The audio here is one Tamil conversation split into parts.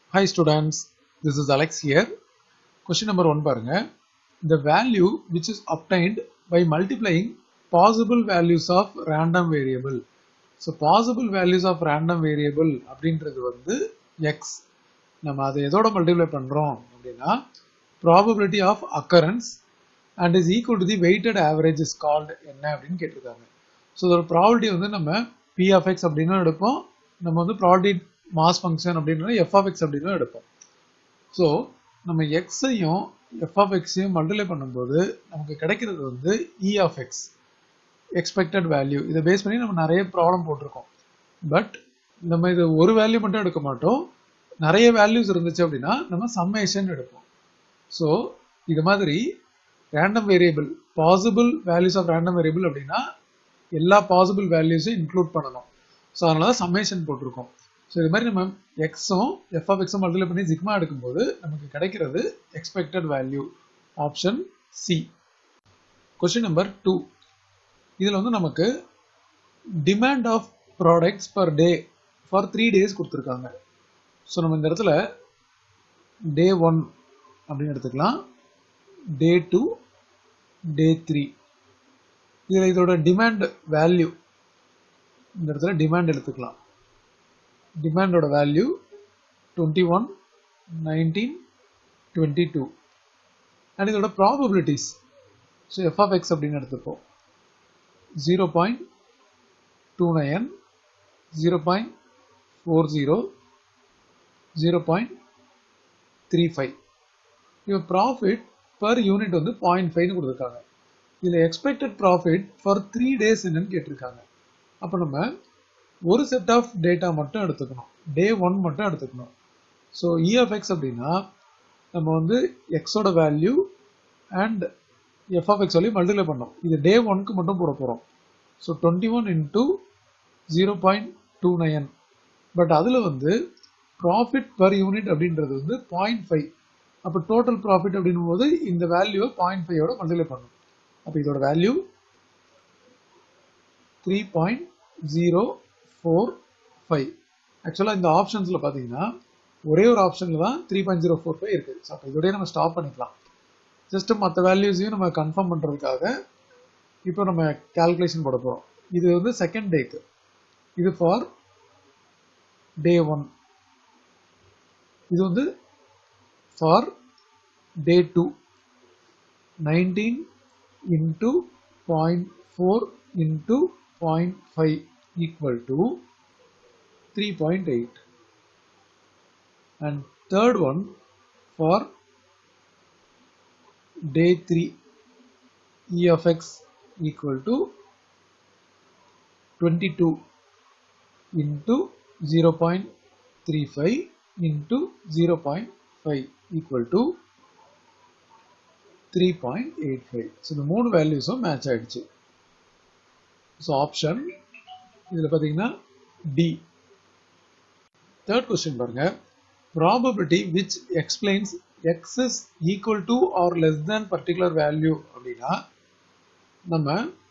Hi students, this is Alex here. Question number one பாருங்க. The value which is obtained by multiplying possible values of random variable. So possible values of random variable அப்படின்றது வந்து x. நம்ம அதை எதோட மல்டிப்ளை பண்றோம் அப்படின்னா probability of occurrence and is equal to the weighted average is called என்ன அப்படின்னு கேட்டிருக்காங்க ஸோ இதோட ப்ராபிலிட்டி வந்து நம்ம பி ஆஃப் எக்ஸ் அப்படின்னு எடுப்போம் நம்ம வந்து ப்ராபிலிட்டி மாஸ் ஃபங்க்ஷன் அப்படின்னா எஃப் ஆஃப் எக்ஸ் அப்படின்னு எடுப்போம் ஸோ நம்ம எக்ஸையும் எஃப் ஆஃப் எக்ஸையும் மல்டிப்ளை பண்ணும்போது நமக்கு கிடைக்கிறது வந்து E of X expected value இதை பேஸ் பண்ணி நம்ம நிறைய ப்ராப்ளம் போட்டிருக்கோம் பட் நம்ம இது ஒரு வேல்யூ மட்டும் எடுக்க மாட்டோம் நிறைய வேல்யூஸ் இருந்துச்சு அப்படின்னா நம்ம சம்மேஷன் எடுப்போம் ஸோ இது மாதிரி random variable possible values of random variable அப்படின்னா எல்லா பாசிபிள் வேல்யூஸும் இன்க்ளூட் பண்ணணும் ஸோ அதனால தான் சம்மேஷன் போட்டிருக்கோம் ஸோ இது மாதிரி நம்ம எக்ஸும் எஃப் ஆஃப் எக்ஸும் மல்டிப்ளை பண்ணி சிக்மா எடுக்கும்போது நமக்கு கிடைக்கிறது expected value option C question number two இதில் வந்து நமக்கு demand of products per day for three days கொடுத்துருக்காங்க ஸோ நம்ம இந்த இடத்துல டே ஒன் அப்படின்னு எடுத்துக்கலாம் டே டூ டே த்ரீ இதில் இதோட டிமாண்ட் வேல்யூ இந்த இடத்துல டிமாண்ட் எடுத்துக்கலாம் டிமாண்டோட value twenty one nineteen twenty two and இதோட probabilities so F of X அப்படின்னு எடுத்துப்போம் zero point two nine zero point four zero zero point three five இப்போ ப்ராஃபிட் பர் யூனிட் வந்து பாயிண்ட் ஃபைவ்னு கொடுத்துருக்காங்க இதில் expected profit for three days என்னன்னு கேட்டிருக்காங்க அப்போ நம்ம ஒரு செட் ஆஃப் டேட்டா மட்டும் எடுத்துக்கணும் டே ஒன் மட்டும் எடுத்துக்கணும் ஸோ இ ஆஃப் எக்ஸ் அப்படின்னா நம்ம வந்து எக்ஸோட value and F of X value multiply பண்ணோம் இது டே ஒன்க்கு மட்டும் போட போகிறோம் so twenty one into zero point two nine but அதில் வந்து ப்ராஃபிட் பர் யூனிட் அப்படின்றது வந்து பாயிண்ட் ஃபைவ் அப்போ டோட்டல் ப்ராஃபிட் அப்படின்னும் போது இந்த வேல்யூவை பாயிண்ட் ஃபைவோட மல்டிப்ளை பண்ணும் அப்போ இதோட value three point zero four five ஆக்சுவலாக இந்த ஆப்ஷன்ஸில் பார்த்தீங்கன்னா ஒரே ஒரு ஆப்ஷனில் தான் three point zero four five இருக்குது ஸோ அப்போ இதோடய நம்ம ஸ்டாப் பண்ணிக்கலாம் ஜஸ்ட் மற்ற வேல்யூஸையும் நம்ம கன்ஃபார்ம் பண்ணுறதுக்காக இப்போ நம்ம கால்குலேஷன் போட போகிறோம் இது வந்து செகண்ட் டேக்கு இது ஃபார் டே ஒன் இது வந்து for day two nineteen into 0.4 into 0.5 equal to 3.8 and third one for day 3 e of x equal to 22 into 0.35 into 0.5 equal to three point eight five so இந்த மூணு வேல்யூஸும் மேட்ச் ஆயிடுச்சு ஸோ ஆப்ஷன் இதில் பார்த்தீங்கன்னா டி தேர்ட் கொஸ்டின் பாருங்க probability which explains X is equal to or less than particular value அப்படின்னா நம்ம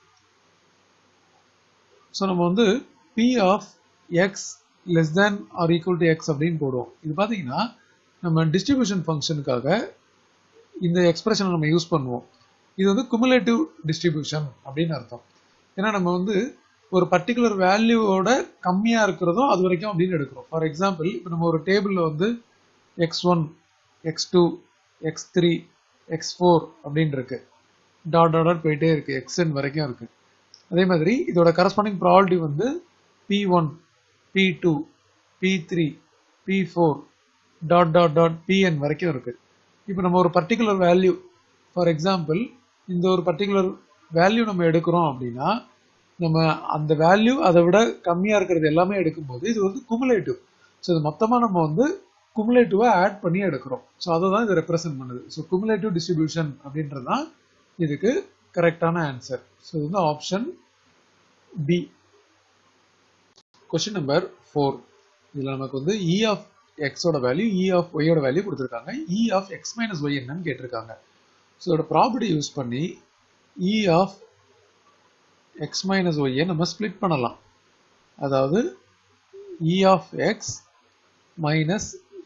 ஸோ நம்ம வந்து P of X less than or equal to X அப்படின்னு போடுவோம் இது பார்த்தீங்கன்னா நம்ம டிஸ்ட்ரிபியூஷன் ஃபங்க்ஷனுக்காக இந்த எக்ஸ்பிரஷனை நம்ம யூஸ் பண்ணுவோம் இது வந்து குமுலேட்டிவ் டிஸ்ட்ரிபியூஷன் அப்படின்னு அர்த்தம் ஏன்னா நம்ம வந்து ஒரு பர்டிகுலர் வேல்யூவோட கம்மியாக இருக்கிறதும் அது வரைக்கும் அப்படின்னு எடுக்கிறோம் ஃபார் எக்ஸாம்பிள் இப்போ நம்ம ஒரு டேபிளில் வந்து X one X two X three X four அப்படின்னு இருக்கு டாட் டாட் போயிட்டே இருக்கு எக்ஸ்என் வரைக்கும் இருக்கு அதே மாதிரி இதோட கரஸ்பாண்டிங் ப்ராபிலிட்டி வந்து P one P two P three P four dot dot dot P N வரைக்கும் இருக்கு இப்போ நம்ம ஒரு பர்டிகுலர் வேல்யூ ஃபார் எக்ஸாம்பிள் இந்த ஒரு பர்டிகுலர் வேல்யூ நம்ம எடுக்கிறோம் அப்படின்னா நம்ம அந்த வேல்யூ அதை விட கம்மியாக இருக்கிறது எல்லாமே எடுக்கும்போது இது வந்து குமுலேட்டிவ் ஸோ இது மொத்தமாக நம்ம வந்து குமுலேட்டிவாக ஆட் பண்ணி எடுக்கிறோம் ஸோ அதை தான் இது ரெப்ரசென்ட் பண்ணுது ஸோ குமுலேட்டிவ் டிஸ்ட்ரிபியூஷன் அப்படின்றது தான் இதுக்கு கரெக்டான ஆன்சர் ஸோ இது வந்து option B question number four இதில் நமக்கு வந்து இ ஆஃப் எக்ஸோட வேல்யூ இ ஆஃப் ஒய்யோட வேல்யூ கொடுத்துருக்காங்க E of X minus Y என்னன்னு கேட்டிருக்காங்க ஸோ இதோட ப்ராப்பர்ட்டி யூஸ் பண்ணி இ ஆஃப் எக்ஸ் மைனஸ் ஒய்யை நம்ம ஸ்ப்ளிட் பண்ணலாம் அதாவது E of X minus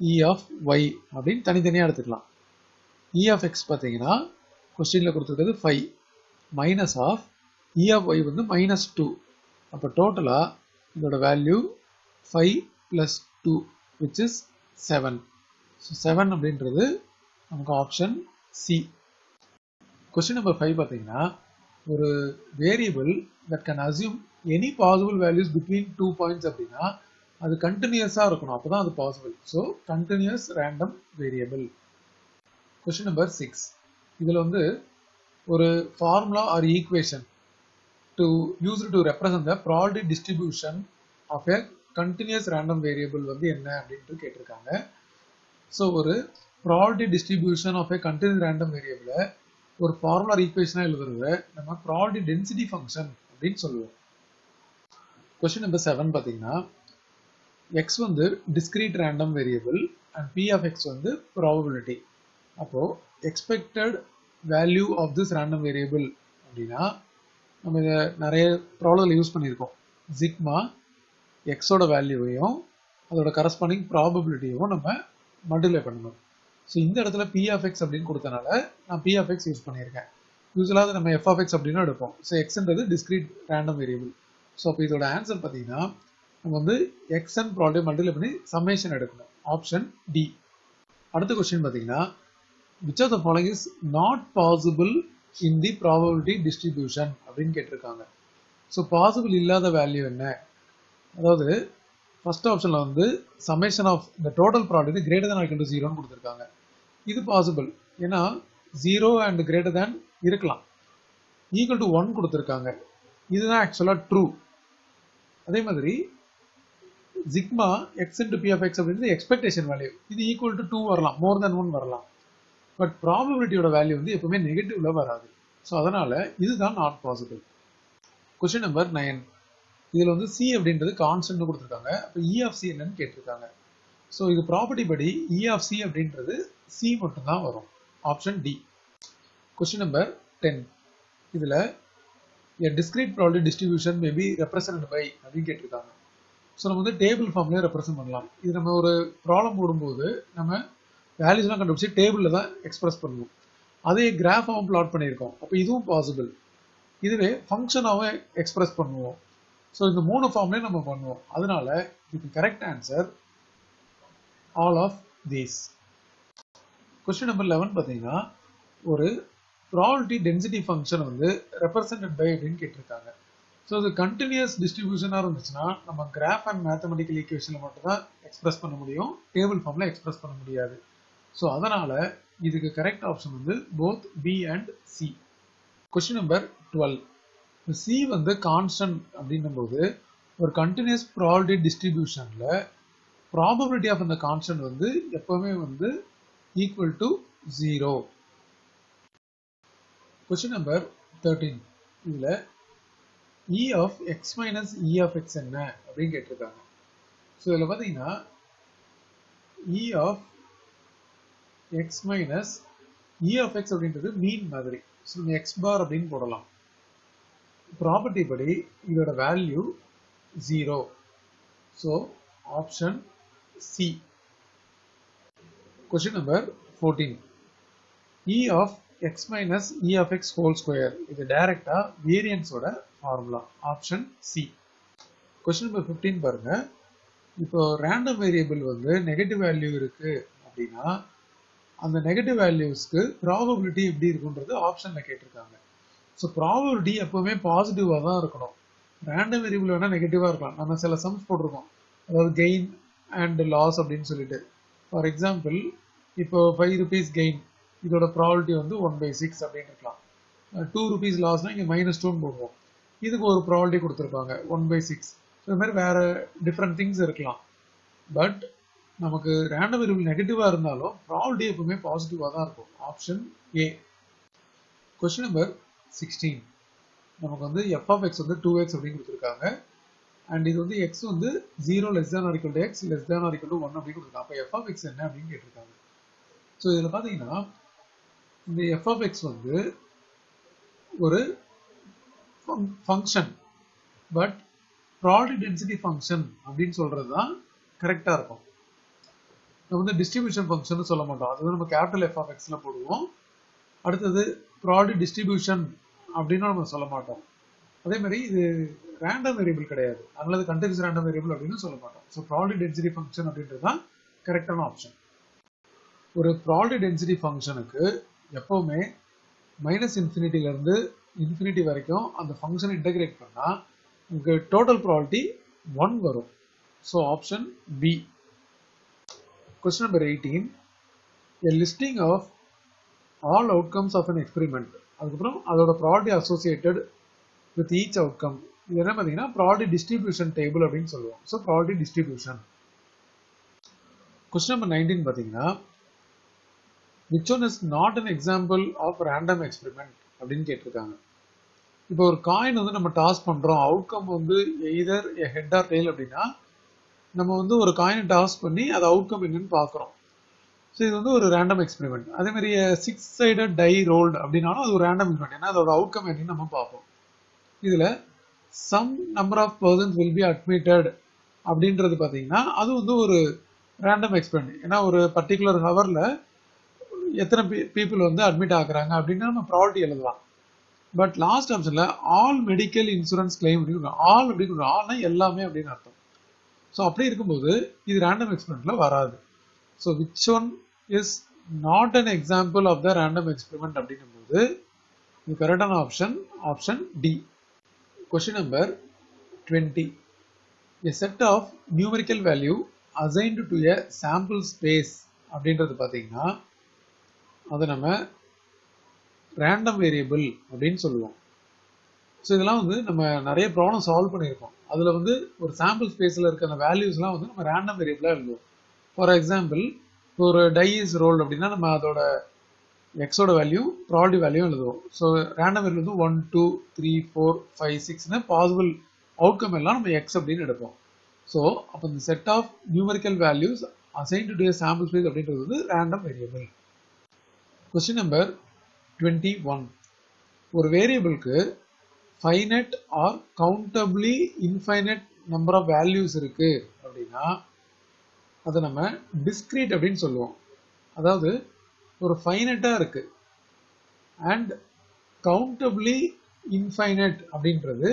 E of Y அப்படின்னு தனித்தனியாக எடுத்துக்கலாம் இ ஆஃப் எக்ஸ் பார்த்தீங்கன்னா கொஸ்டினில் கொடுத்துருக்கிறது five minus of E of Y வந்து மைனஸ் டூ அப்போ டோட்டலாக இதோட value five plus two which is seven so seven அப்படின்றது நமக்கு option C question number five பார்த்தீங்கன்னா ஒரு variable that can assume any possible values between two points அப்படின்னா அது கண்டினியூஸாக இருக்கணும் அப்போ தான் அது possible so continuous random variable question number six இதில் வந்து ஒரு formula or equation to use to represent the property distribution of a continuous random variable வந்து என்ன அப்படின்ட்டு கேட்டிருக்காங்க ஸோ ஒரு property distribution of a continuous random வேரியபிளை ஒரு ஃபார்முலா ஈக்குவேஷனாக எழுதுறத நம்ம ப்ராபர்ட்டி டென்சிட்டி ஃபங்க்ஷன் அப்படின்னு சொல்லுவோம் கொஸ்டின் நம்பர் செவன் பார்த்தீங்கன்னா எக்ஸ் வந்து discrete random variable and B of X வந்து ப்ராபபிலிட்டி அப்போ expected value of this random variable அப்படின்னா நம்ம இதை நிறைய ப்ராப்ளத்தில் யூஸ் பண்ணியிருக்கோம் ஜிக்மா எக்ஸோட வேல்யூவையும் அதோட கரஸ்பாண்டிங் ப்ராபபிலிட்டியும் நம்ம மல்டிப்ளை பண்ணணும் ஸோ இந்த இடத்துல பி ஆஃப் எக்ஸ் அப்படின்னு கொடுத்தனால நான் பி ஆஃப் எக்ஸ் யூஸ் பண்ணியிருக்கேன் யூஸ்வலாக நம்ம எஃப் ஆஃப் எக்ஸ் அப்படின்னு எடுப்போம் ஸோ எக்ஸ்ன்றது டிஸ்கிரீட் ரேண்டம் வேரியபிள் ஸோ அப்போ இதோட ஆன்சர் பார்த்தீங்கன்னா நம்ம வந்து எக்ஸ் அண்ட் ப்ராப்ளம் மல்டிப்ளை பண்ணி சம்மேஷன் எடுக்கணும் ஆப்ஷன் டி அடுத்த கொஸ்டின் பார்த்தீங்கன்னா which of the following is not possible in the probability distribution அப்படின்னு கேட்டிருக்காங்க ஸோ பாசிபிள் இல்லாத வேல்யூ என்ன அதாவது ஃபர்ஸ்ட் ஆப்ஷனில் வந்து சமேஷன் ஆஃப் இந்த total product greater than or ஜீரோன்னு கொடுத்துருக்காங்க இது பாசிபிள் ஏன்னா ஜீரோ அண்ட் கிரேட்டர் தேன் இருக்கலாம் ஈக்குவல் டு ஒன் கொடுத்துருக்காங்க இதுதான் ஆக்சுவலாக ட்ரூ அதே மாதிரி sigma X into P of X அப்படின்றது எக்ஸ்பெக்டேஷன் வேல்யூ இது ஈக்குவல் டு டூ வரலாம் மோர் தென் ஒன் வரலாம் பட் ப்ராபபிலிட்டியோட வேல்யூ வந்து எப்பவுமே நெகட்டிவ்ல வராது ஸோ அதனால இதுதான் not possible question number nine இதில் வந்து சி அப்படின்றது கான்ஸ்டன்ட் கொடுத்துருக்காங்க அப்போ இ ஆஃப் சி என்னன்னு கேட்டிருக்காங்க ஸோ இது ப்ராப்பர்ட்டி படி இ ஆஃப் சி அப்படின்றது சி மட்டும்தான் வரும் option D question number ten இதில் a discrete property distribution maybe represent by அப்படின்னு கேட்டிருக்காங்க ஸோ நம்ம வந்து டேபிள் ஃபார்ம்லேயே ரெப்ரசென்ட் பண்ணலாம் இது நம்ம ஒரு ப்ராப்ளம் போடும்போது நம்ம வேல்யூஸ்லாம் கண்டுபிடிச்சி டேபிளில் தான் எக்ஸ்பிரஸ் பண்ணுவோம் அதே கிராஃபாகவும் பிளாட் பண்ணியிருக்கோம் அப்போ இதுவும் பாசிபிள் இதுவே ஃபங்க்ஷனாகவும் எக்ஸ்பிரஸ் பண்ணுவோம் ஸோ இந்த மூணு ஃபார்ம்லேயும் நம்ம பண்ணுவோம் அதனால இதுக்கு correct answer all of these question number eleven பார்த்தீங்கன்னா ஒரு ப்ராபர்ட்டி டென்சிட்டி ஃபங்க்ஷன் வந்து ரெப்ரசன்டட் பை அப்படின்னு கேட்டிருக்காங்க ஸோ இது கண்டினியூஸ் டிஸ்ட்ரிபியூஷனாக இருந்துச்சுன்னா நம்ம கிராஃப் அண்ட் மேத்தமெட்டிக்கல் ஈக்குவேஷனில் மட்டும் தான் எக்ஸ்பிரஸ் பண்ண முடியும் டேபிள் ஃபார்மில் எக்ஸ்பிரஸ் பண்ண முடியாது ஸோ அதனால் இதுக்கு கரெக்ட் ஆப்ஷன் வந்து both B and C question number twelve C வந்து கான்ஸ்டன்ட் அப்படின்னும் போது ஒரு கண்டினியூஸ் ப்ராபர்ட்டி டிஸ்ட்ரிபியூஷனில் ப்ராபபிலிட்டி ஆஃப் அந்த கான்ஸ்டன்ட் வந்து எப்பவுமே வந்து equal to zero question number thirteen இதில் E of X minus E of X என்ன அப்படின்னு கேட்டிருக்காங்க ஸோ இதில் பார்த்தீங்கன்னா E of X minus E of X அப்படின்றது மீன் மாதிரி ஸோ நம்ம எக்ஸ் பார் அப்படின்னு போடலாம் ப்ராப்பர்ட்டி படி இதோட value zero so option C question number fourteen E of X minus E of X whole square இது டைரக்டா வேரியன்ஸோட formula option C question number fifteen பாருங்க இப்போ ரேண்டம் வேரியபிள் வந்து நெகட்டிவ் வேல்யூ இருக்கு அப்படின்னா அந்த நெகட்டிவ் வேல்யூஸ்க்கு ப்ராபபிலிட்டி எப்படி இருக்குன்றது ஆப்ஷன்ல கேட்டிருக்காங்க ஸோ ப்ராபபிலிட்டி எப்பவுமே பாசிட்டிவாக தான் இருக்கணும் ரேண்டம் வேரியபிள் வேணால் நெகட்டிவாக இருக்கலாம் நம்ம சில சம்ஸ் போட்டிருக்கோம் அதாவது கெயின் அண்ட் லாஸ் அப்படின்னு சொல்லிட்டு ஃபார் எக்ஸாம்பிள் இப்போ ஃபைவ் ருபீஸ் கெயின் இதோட ப்ராபிலிட்டி வந்து ஒன் பை சிக்ஸ் அப்படின்னு இருக்கலாம் டூ ருபீஸ் லாஸ்னா இங்கே மைனஸ் டூன்னு போடுவோம் இதுக்கு ஒரு ப்ராபிலிட்டி கொடுத்துருப்பாங்க ஒன் பை சிக்ஸ் இது மாதிரி வேற டிஃப்ரெண்ட் திங்ஸ் இருக்கலாம் பட் நமக்கு ரேண்டம் வேரியபிள் நெகட்டிவாக இருந்தாலும் ப்ராபிலிட்டி எப்பவுமே பாசிட்டிவாக தான் இருக்கும் option A question number sixteen நமக்கு வந்து எஃப் ஆஃப் எக்ஸ் வந்து டூ எக்ஸ் அப்படின்னு கொடுத்துருக்காங்க அண்ட் இது வந்து எக்ஸ் வந்து zero less than or equal to X less than or equal to one அப்படின்னு கொடுத்துருக்காங்க அப்போ எஃப் ஆஃப் எக்ஸ் என்ன அப்படின்னு கேட்டிருக்காங்க ஸோ இதில் பார்த்தீங்கன்னா இந்த எஃப் ஆஃப் எக்ஸ் வந்து ஒரு function but product density function அப்படின்னு சொல்றது தான் கரெக்டாக இருக்கும் நம்ம வந்து டிஸ்ட்ரிபியூஷன் ஃபங்க்ஷன் சொல்ல மாட்டோம் அது வந்து நம்ம கேபிட்டல் எஃப் ஆஃப் எக்ஸ்ல போடுவோம் அடுத்தது ப்ராடி டிஸ்ட்ரிபியூஷன் அப்படின்னு நம்ம சொல்ல மாட்டோம் அதே மாதிரி இது ரேண்டம் வேரியபிள் கிடையாது அதனால இது கண்டினியூஸ் ரேண்டம் வேரியபிள் அப்படின்னு சொல்ல மாட்டோம் ஸோ ப்ராடி டென்சிட்டி ஃபங்க்ஷன் அப்படின்றது தான் கரெக்டான ஆப்ஷன் ஒரு ப்ராடி டென்சிட்டி ஃபங்க்ஷனுக்கு எப்பவுமே மைனஸ் இன்ஃபினிட்டிலேருந்து இன்ஃபினிட்டி வரைக்கும் அந்த ஃபங்க்ஷனை இன்டகிரேட் பண்ணால் உங்களுக்கு டோட்டல் ப்ராலிட்டி ஒன் வரும் so option B question number eighteen a listing of all outcomes of an experiment அதுக்கப்புறம் அதோட probability associated with each outcome இது என்ன பார்த்தீங்கன்னா ப்ராலிட்டி டிஸ்ட்ரிபியூஷன் டேபிள் அப்படின்னு சொல்லுவோம் so probability distribution question number nineteen பார்த்தீங்கன்னா which one is not an example of random experiment அப்படின்னு கேட்டிருக்காங்க இப்போ ஒரு காயின் வந்து நம்ம டாஸ் பண்ணுறோம் அவுட்கம் வந்து எய்தர் ஹெட் ஆர் டெய்ல் அப்படின்னா நம்ம வந்து ஒரு காயினை டாஸ் பண்ணி அது அவுட்கம் என்னன்னு பார்க்குறோம் ஸோ இது வந்து ஒரு ரேண்டம் எக்ஸ்பெரிமெண்ட் அதே மாதிரி சிக்ஸ் சைடட் டை ரோல்டு அப்படின்னாலும் அது ஒரு ரேண்டம் எக்ஸ்பெரிமெண்ட் ஏன்னா அதோட அவுட்கம் என்னன்னு நம்ம பார்ப்போம் இதில் some number of persons will be admitted அப்படின்றது பார்த்தீங்கன்னா அது வந்து ஒரு ரேண்டம் எக்ஸ்பெரிமெண்ட் ஏன்னா ஒரு பர்டிகுலர் ஹவரில் எத்தனை பீப்புள் வந்து அட்மிட் ஆகுறாங்க அப்படின்னு நம்ம ப்ராபர்ட்டி எழுதலாம் பட் லாஸ்ட் ஆப்ஷனில் ஆல் மெடிக்கல் இன்சூரன்ஸ் கிளைம் அப்படின்னு ஆல் அப்படின்னு ஆல்னா எல்லாமே அப்படின்னு அர்த்தம் ஸோ அப்படி இருக்கும்போது இது ரேண்டம் எக்ஸ்பெரிமெண்ட்ல வராது so which one is not an example of the random experiment அப்படிங்கும்போது இது கரெக்டான option option D question number twenty a set of numerical value assigned to a sample space அப்படின்றது பார்த்தீங்கன்னா அதை நம்ம ரேண்டம் வேரியபிள் அப்படின்னு சொல்லுவோம் ஸோ இதெல்லாம் வந்து நம்ம நிறைய ப்ராப்ளம் சால்வ் பண்ணியிருக்கோம் அதில் வந்து ஒரு சாம்பிள் ஸ்பேஸில் இருக்க அந்த வேல்யூஸ்லாம் வந்து நம்ம ரேண்டம் வேரியபிளாக எழுதுவோம் ஃபார் எக்ஸாம்பிள் ஒரு டை இஸ் ரோல் அப்படின்னா நம்ம அதோட எக்ஸோட வேல்யூ ப்ராபர்ட்டி வேல்யூ எழுதுவோம் ஸோ ரேண்டம் வேல்யூ வந்து one two three four five சிக்ஸ்னு பாசிபிள் அவுட்கம் எல்லாம் நம்ம எக்ஸ் அப்படின்னு எடுப்போம் ஸோ அப்போ இந்த set of numerical values assign to sample space அப்படின்றது வந்து random variable question number twenty one ஒரு வேரியபிளுக்கு finite or countably infinite number of values இருக்கு அப்படின்னா அதை நம்ம டிஸ்கிரீட் அப்படின்னு சொல்லுவோம் அதாவது ஒரு ஃபைனட்டாக இருக்கு அண்ட் கவுண்டபிளி இன்ஃபைனட் அப்படின்றது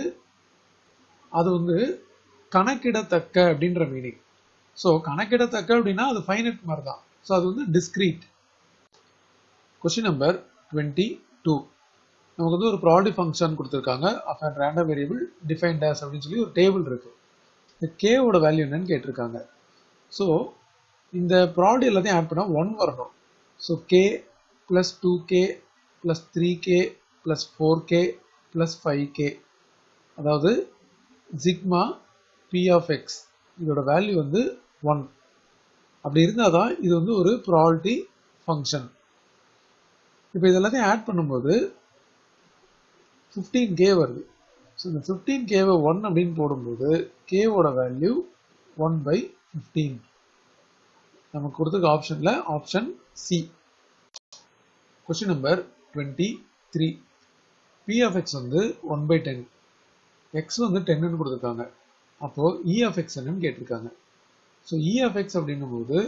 அது வந்து கணக்கிடத்தக்க அப்படின்ற மீனிங் ஸோ கணக்கிடத்தக்க அப்படின்னா அது ஃபைனட் மாதிரி தான் ஸோ அது வந்து discrete question number twenty two நமக்கு வந்து ஒரு ப்ராடி ஃபங்க்ஷன் கொடுத்துருக்காங்க of and random variable defined as அப்படின்னு சொல்லி ஒரு டேபிள் இருக்கு இந்த கேவோட வேல்யூ என்னன்னு கேட்டிருக்காங்க ஸோ இந்த ப்ராடி எல்லாத்தையும் ஆட் பண்ணால் ஒன் வரணும் so k plus two k plus three k plus four k plus five k அதாவது ஜிக்மா பி ஆஃப் எக்ஸ் இதோட வேல்யூ வந்து ஒன் அப்படி இருந்தால் தான் இது வந்து ஒரு ப்ராலிட்டி ஃபங்க்ஷன் இப்போ இது எல்லாத்தையும் ஆட் பண்ணும்போது ஃபிஃப்டீன் கே வருது ஸோ இந்த ஃபிஃப்டீன் கேவை ஒன் அப்படின்னு போடும்போது கேவோட வேல்யூ ஒன் பை ஃபிஃப்டீன் நமக்கு கொடுத்துருக்க ஆப்ஷனில் option C question number twenty three p of X வந்து ஒன் பை டென் எக்ஸ் வந்து டென்னு கொடுத்துருக்காங்க அப்போது இ ஆஃப் எக்ஸ் என்னன்னு கேட்டிருக்காங்க ஸோ இ ஆஃப் எக்ஸ் அப்படின்னும் போது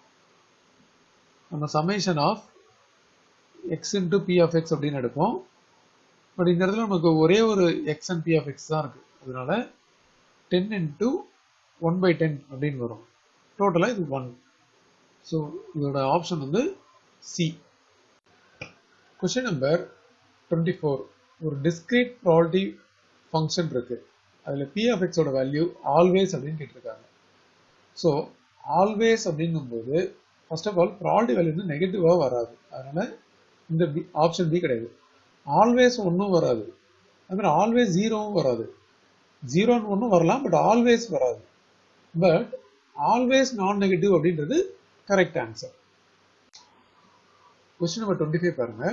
நம்ம summation of x into p of X அப்படின்னு எடுப்போம் பட் இந்த இடத்துல நமக்கு ஒரே ஒரு x and B of x தான் இருக்குது அதனால ten into one by ten அப்படின்னு வரும் டோட்டலாக இது ஒன் ஸோ இதோட ஆப்ஷன் வந்து c question number twenty four ஒரு டிஸ்கிரீட் ப்ராலிட்டி ஃபங்க்ஷன் இருக்கு அதில் பி ஆஃப் எக்ஸோட வேல்யூ ஆல்வேஸ் அப்படின்னு கேட்டிருக்காங்க ஸோ ஆல்வேஸ் அப்படிங்கும்போது first of all probability value வந்து நெகட்டிவாக வராது அதனால இந்த பி ஆப்ஷன் பி கிடையாது ஆல்வேஸ் ஒன்றும் வராது அது மாதிரி ஆல்வேஸ் ஜீரோவும் வராது ஜீரோன்னு ஒன்றும் வரலாம் பட் ஆல்வேஸ் வராது பட் ஆல்வேஸ் நான் நெகட்டிவ் அப்படின்றது correct answer question number twenty five பாருங்க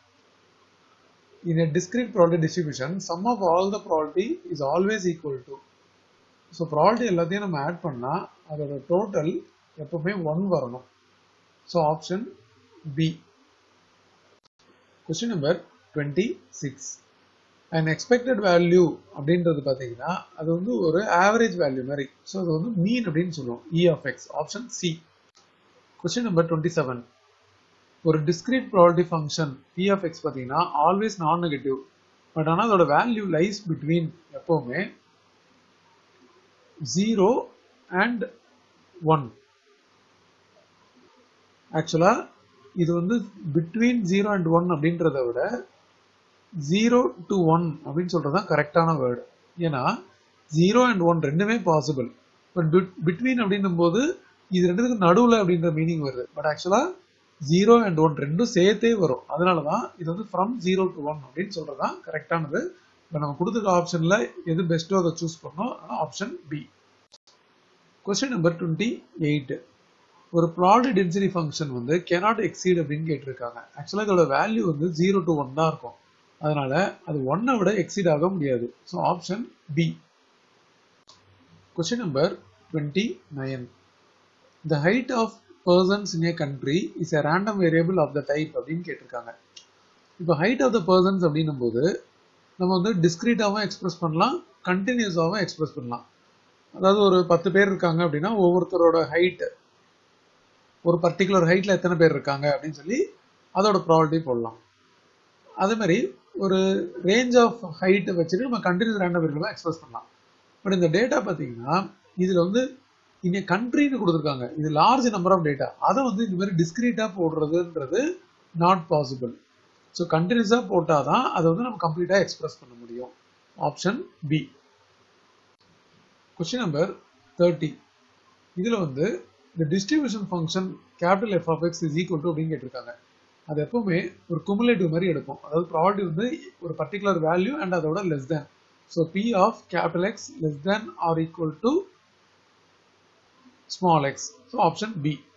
in a discrete probability distribution sum of all the probability is always equal to so property எல்லாத்தையும் நம்ம ஆட் பண்ணால் அதோட டோட்டல் எப்பவுமே ஒன் வரணும் so option B question number twenty six and expected value அப்படின்றது பார்த்தீங்கன்னா அது வந்து ஒரு ஆவரேஜ் வேல்யூ மாதிரி ஸோ அது வந்து மீன் அப்படின்னு சொல்லுவோம் e of x option C question number twenty seven ஒரு discrete property function p of X பார்த்தீங்கன்னா ஆல்வேஸ் நான் நெகட்டிவ் பட் ஆனால் அதோட வேல்யூ லைஸ் பிட்வீன் எப்போவுமே ஜீரோ அண்ட் ஒன் ஆக்சுவலாக இது வந்து பிட்வீன் ஜீரோ அண்ட் ஒன் அப்படின்றத விட ஜீரோ டு ஒன் அப்படின்னு சொல்றது தான் கரெக்டான வேர்டு ஏன்னா ஜீரோ அண்ட் ஒன் ரெண்டுமே பாசிபிள் பட் பிட்வீன் அப்படின்னும் போது இது ரெண்டுத்துக்கு நடுவில் அப்படின்ற மீனிங் வருது பட் ஆக்சுவலாக ஜீரோ அண்ட் ஒன் ரெண்டும் சேர்த்தே வரும் அதனால தான் இது வந்து ஃப்ரம் ஜீரோ டு ஒன் அப்படின்னு சொல்றது தான் கரெக்டானது இப்போ நம்ம கொடுத்துருக்க ஆப்ஷனில் எது பெஸ்ட்டோ அதை சூஸ் பண்ணோம் option B question number twenty eight ஒரு ப்ராட் டென்சிட்டி ஃபங்க்ஷன் வந்து கெனாட் எக்ஸீட் அப்படின்னு கேட்டிருக்காங்க ஆக்சுவலாக இதோட வேல்யூ வந்து ஜீரோ டு ஒன் தான் இருக்கும் அதனால அது ஒன்னை விட எக்ஸீட் ஆக முடியாது so option B question number twenty nine the height of persons in a country is a random variable of the type அப்படின்னு கேட்டிருக்காங்க இப்போ ஹைட் ஆஃப் த பர்சன்ஸ் அப்படின்னும் போது நம்ம வந்து டிஸ்கிரீட்டாகவும் எக்ஸ்பிரஸ் பண்ணலாம் கண்டினியூஸாகவும் எக்ஸ்பிரஸ் பண்ணலாம் அதாவது ஒரு பத்து பேர் இருக்காங்க அப்படின்னா ஒவ்வொருத்தரோட ஹைட் ஒரு பர்டிகுலர் ஹைட்ல எத்தனை பேர் இருக்காங்க அப்படின்னு சொல்லி அதோட ப்ராபர்ட்டி போடலாம் அதே மாதிரி ஒரு ரேஞ்ச் ஆஃப் ஹைட்டை வச்சுட்டு நம்ம கண்டினியூஸ் ரேண்டம் வேரியபிளாக எக்ஸ்பிரஸ் பண்ணலாம் பட் இந்த டேட்டா பார்த்தீங்கன்னா இதில் வந்து இங்கே கண்ட்ரின்னு கொடுத்துருக்காங்க இது லார்ஜ் நம்பர் ஆஃப் டேட்டா அதை வந்து இந்த மாதிரி டிஸ்கிரீட்டாக போடுறதுன்றது நாட் பாசிபிள் ஸோ கண்டினியூஸாக போட்டால் தான் அதை வந்து நம்ம கம்ப்ளீட்டாக எக்ஸ்பிரஸ் பண்ண முடியும் option B question number thirty இதில் வந்து இந்த distribution function capital f of x is equal to அப்படின்னு கேட்டிருக்காங்க அது எப்பவுமே ஒரு குமுலேட்டிவ் மாதிரி எடுக்கும் அதாவது ப்ராபர்ட்டி வந்து ஒரு பர்டிகுலர் வேல்யூ அண்ட் அதோட less than so p of capital x less than or equal to small x so option B